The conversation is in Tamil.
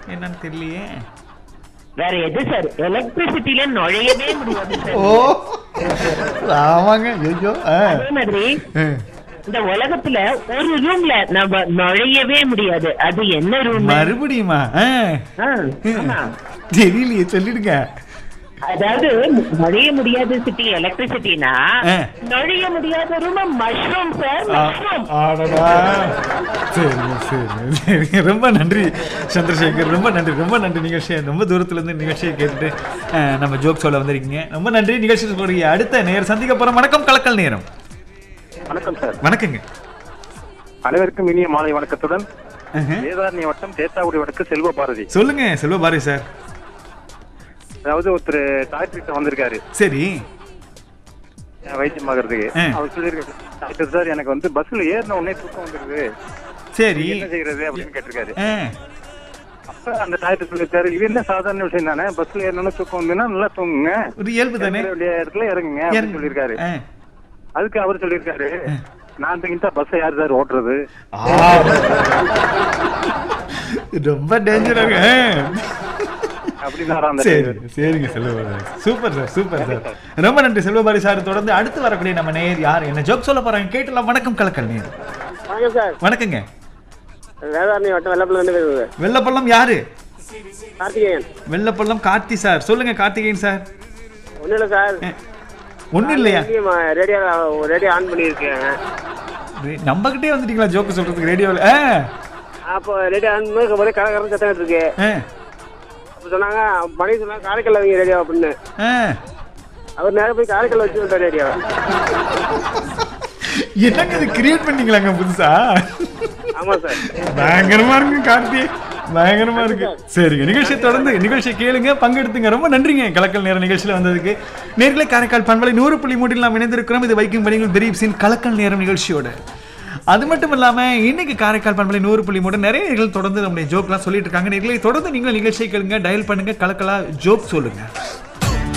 என்னன்னு தெரியலையே வேற எது சார் எலக்ட்ரிசிட்டில நுழையவே முடியாது சார் ஓ ஆமாங்க ஐயோ ஆ. அதே மாதிரி ஆ. இந்த உலகத்துல ஒரு ரூம்ல நம்ம நுழையவே முடியாது அது என்ன ரூம் மறுபடியுமா ஆ. ஆமா தெரியலையே சொல்லிடுங்க அதாவது நுழைய முடியாத சிட்டி எலக்ட்ரிசிட்டினா ஆ. நுழைய முடியாத ரூம் மஷ்ரூம் சார் ஆ, மஷ்ரூம் ஆடடா. சரிங்க சரிங்க சரிங்க ரொம்ப நன்றி சந்திரசேகர் ரொம்ப நன்றி ரொம்ப நன்றி நிகழ்ச்சியை ரொம்ப தூரத்துல இருந்து நிகழ்ச்சியை கேட்டுட்டு அஹ், நம்ம ஜோக் சொல்ல வந்திருக்கீங்க ரொம்ப நன்றி நிகழ்ச்சி கூடிய அடுத்த நேர் சந்திக்க போறோம் வணக்கம் கலக்கல் நேரம் வணக்கம் சார் வணக்கங்க அனைவருக்கும் இனிய மாலை வணக்கத்துடன் அஹ். வேதாரண்ய வட்டம் தேத்தாக்குடி வடக்கு செல்வ பாரதி சொல்லுங்க செல்வ பாரி சார் அதாவது ஒருத்தர் டாக்டர் வந்திருக்காரு சரி அஹ் வைத்தியம் ஆகிறதுக்கு ஆ. அவர் சொல்லியிருக்காரு டாக்டர் சார் எனக்கு வந்து பஸ்ல ஏறின உடனே தூக்கம் வந்துருது சரி என்ன செய்யறது அப்படின்னு கேட்டிருக்காரு அஹ், அப்ப அந்த டாக்டர் சொல்லியிருக்காரு இது என்ன சாதாரண விஷயம் தானே பஸ்ல ஏறினோட தூக்கம் வந்ததுன்னா நல்லா தூங்குங்க ஒரு இயல்பு தானே இறங்க வேண்டிய இடத்துல இறங்குங்க அப்படின்னு சொல்லியிருக்காரு அஹ். அதுக்கு அவர் சொல்லியிருக்காரு நான் தங்கிட்டா பஸ்ஸை யார் சார் ஓட்டுறது ஆ. ரொம்ப டேஞ்சராக அப்படின்னு அந்த சரி driver. சரிங்க Selvapari super sir super sir ரொம்ப நன்றி செல்வபாரி சார் தொடர்ந்து அடுத்து வரக்கூடிய நம்ம நேர் யார் என்ன ஜோக் சொல்ல போறாங்க கேட்டலாம் வணக்கம் கலக்கல் நேர் வணக்கம் சார் வணக்கங்க வேதாரண்யம் வட்டம் வெள்ளப்பள்ள இருந்து பேசுது வெள்ளப்பள்ளம் யாரு கார்த்திகேயன் வெள்ளப்பள்ளம் கார்த்தி சார் சொல்லுங்க கார்த்திகேயன் சார் ஒன்றும் இல்லை சார் ஒண்ணும் இல்லையா ரேடியோ ரேடியோ ஆன் பண்ணியிருக்கேன் நம்ம கிட்டே வந்துட்டீங்களா ஜோக்கு சொல்றதுக்கு ரேடியோவில் ஆ அப்போ ரேடியோ ஆன் பண்ணி ஒரே கலக்கரம் சத்தம் இருக்கு ஆ, அப்போ சொன்னாங்க மணி சொன்னாங்க காரைக்கால் வைங்க ரேடியோ அப்படின்னு ஆ. அவர் நேரம் போய் காரைக்கால் வச்சு விட்டார் ரேடியோ என்னங்க இது கிரியேட் பண்ணீங்களாங்க புதுசா ஆமாம் சார் பயங்கரமா இருக்கு கார்த்தி பயங்கரமா இருக்கு சரிங்க நிகழ்ச்சியை தொடர்ந்து நிகழ்ச்சியை கேளுங்க பங்கெடுத்துங்க ரொம்ப நன்றிங்க கலக்கல் நேர நிகழ்ச்சியில வந்ததுக்கு நேர்களை காரைக்கால் பண்பலை நூறு புள்ளி மூட்டில் நாம் இணைந்திருக்கிறோம் இது வைக்கும் பணிகள் பிரீப்ஸின் கலக்கல் நேரம் நிகழ்ச்சியோட அது மட்டும் இல்லாம இன்னைக்கு காரைக்கால் பண்பலை நூறு புள்ளி மூணு நிறைய நிகழ்ச்சி தொடர்ந்து நம்முடைய ஜோக்லாம் சொல்லிட்டு இருக்காங்க நேர்களை தொடர்ந்து நீங்கள் நிகழ்ச்சியை கேளுங்க டயல் பண்ணுங்க கலக்கலா ஜோக் சொல்லுங்க